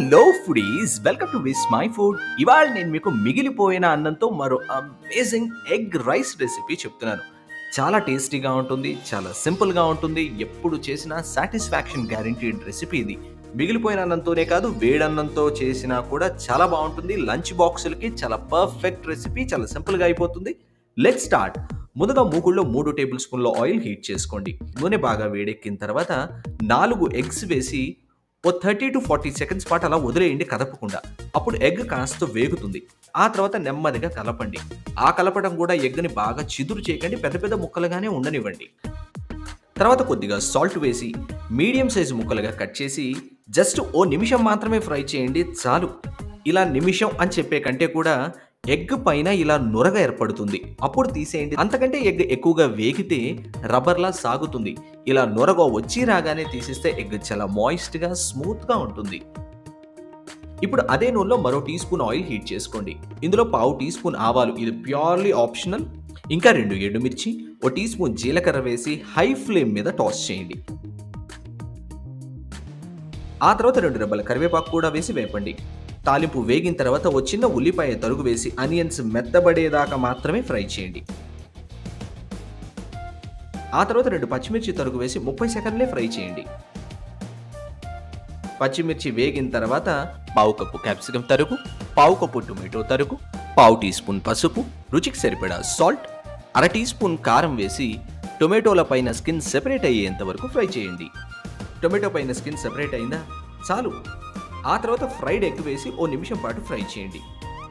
hello foodies welcome to Vismai food ఇవాళ నేను మీకు మిగిలిపోయిన అన్నంతో మరో అమేజింగ్ ఎగ్ రైస్ రెసిపీ చెప్తున్నాను చాలా టేస్టీగా ఉంటుంది చాలా సింపుల్గా ఉంటుంది ఎప్పుడు చేసినా సాటిస్ఫాక్షన్ గ్యారంటీడ్ రెసిపీ ఇది మిగిలిపోయిన అన్నంతోనే కాదు వేడన్నంతో చేసినా కూడా చాలా బాగుంటుంది లంచ్ బాక్సులకి చాలా పర్ఫెక్ట్ రెసిపీ చాలా సింపుల్గా అయిపోతుంది లెట్ స్టార్ట్ ముందుగా మూకుల్లో మూడు టేబుల్ స్పూన్ల ఆయిల్ హీట్ చేసుకోండి నూనె బాగా వేడెక్కిన తర్వాత నాలుగు ఎగ్స్ వేసి ఓ థర్టీ టు ఫార్టీ సెకండ్స్ పాటు అలా వదిలేయండి కదపకుండా అప్పుడు ఎగ్ కాస్త వేగుతుంది ఆ తర్వాత నెమ్మదిగా కలపండి ఆ కలపడం కూడా ఎగ్ని బాగా చిదురు చేయకండి పెద్ద పెద్ద ముక్కలుగానే ఉండనివ్వండి తర్వాత కొద్దిగా సాల్ట్ వేసి మీడియం సైజు ముక్కలుగా కట్ చేసి జస్ట్ ఓ నిమిషం మాత్రమే ఫ్రై చేయండి చాలు ఇలా నిమిషం అని చెప్పే కంటే కూడా ఎగ్ పైన ఇలా నురగ ఏర్పడుతుంది అప్పుడు తీసేయండి అంతకంటే ఎగ్ ఎక్కువగా వేగితే రబ్బర్లా సాగుతుంది ఇలా నురగ వచ్చి రాగానే తీసేస్తే ఎగ్ చాలా మాయిస్ట్గా స్మూత్గా ఉంటుంది ఇప్పుడు అదే నూనెలో మరో టీ స్పూన్ ఆయిల్ హీట్ చేసుకోండి ఇందులో పావు టీ స్పూన్ ఆవాలు ఇది ప్యూర్లీ ఆప్షనల్ ఇంకా రెండు ఎండుమిర్చి ఓ టీ స్పూన్ జీలకర్ర వేసి హై ఫ్లేమ్ మీద టాస్ చేయండి ఆ తర్వాత రెండు రెబ్బల కరివేపాకు కూడా వేసి వేపండి తాలింపు వేగిన తర్వాత ఓ చిన్న ఉల్లిపాయ తరుగు వేసి అనియన్స్ మెత్తబడేదాకా మాత్రమే ఫ్రై చేయండి ఆ తర్వాత రెండు పచ్చిమిర్చి తరుగు వేసి ముప్పై సెకండ్లే ఫ్రై చేయండి పచ్చిమిర్చి వేగిన తర్వాత పావు కప్పు క్యాప్సికం తరుగు పావు కప్పు టొమాటో తరుగు పావు టీ స్పూన్ పసుపు రుచికి సరిపడా సాల్ట్ అర టీ స్పూన్ కారం వేసి టొమాటోల పైన స్కిన్ సెపరేట్ అయ్యేంత వరకు ఫ్రై చేయండి టొమాటో పైన స్కిన్ సెపరేట్ అయిందా చాలు ఆ తర్వాత ఫ్రైడ్ ఎగ్ వేసి ఓ నిమిషం పాటు ఫ్రై చేయండి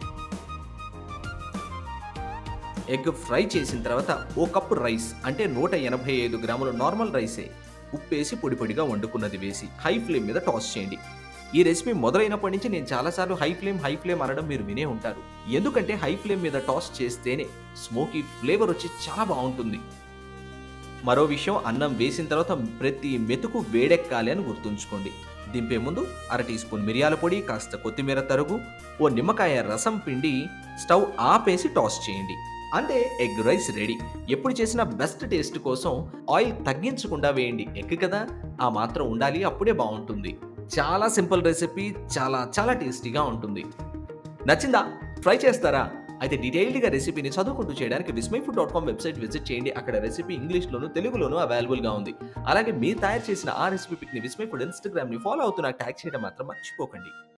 ఎగ్ ఫ్రై చేసిన తర్వాత ఓ కప్పు రైస్ అంటే నూట ఎనభై ఐదు గ్రాముల నార్మల్ రైసే ఉప్పేసి పొడి పొడిగా వండుకున్నది వేసి హై ఫ్లేమ్ మీద టాస్ చేయండి ఈ రెసిపీ మొదలైనప్పటి నుంచి నేను చాలాసార్లు హై ఫ్లేమ్ హై ఫ్లేమ్ అనడం మీరు వినే ఉంటారు ఎందుకంటే హై ఫ్లేమ్ మీద టాస్ చేస్తేనే స్మోకీ ఫ్లేవర్ వచ్చి చాలా బాగుంటుంది మరో విషయం అన్నం వేసిన తర్వాత ప్రతి మెతుకు వేడెక్కాలి అని గుర్తుంచుకోండి దింపే ముందు అర టీ స్పూన్ మిరియాల పొడి కాస్త కొత్తిమీర తరుగు ఓ నిమ్మకాయ రసం పిండి స్టవ్ ఆపేసి టాస్ చేయండి అంటే ఎగ్ రైస్ రెడీ ఎప్పుడు చేసినా బెస్ట్ టేస్ట్ కోసం ఆయిల్ తగ్గించకుండా వేయండి ఎగ్ కదా ఆ మాత్రం ఉండాలి అప్పుడే బాగుంటుంది చాలా సింపుల్ రెసిపీ చాలా చాలా టేస్టీగా ఉంటుంది నచ్చిందా ట్రై చేస్తారా అయితే డీటెయిల్డ్గా రెసిపీని చదువుకుంటూ చేయడానికి Vismai food dot com website visit చేయండి అక్కడ రెసిపీ ఇంగ్లీష్లోను తెలుగులోను అవైలబుల్గా ఉంది అలాగే మీరు తయారు చేసిన ఆ రెసిపీ పిక్ని విస్మై ఫుడ్ ఇన్స్టాగ్రామ్ని ఫాలో అవుతూ నాకు ట్యాగ్ చేయడం మాత్రం మర్చిపోకండి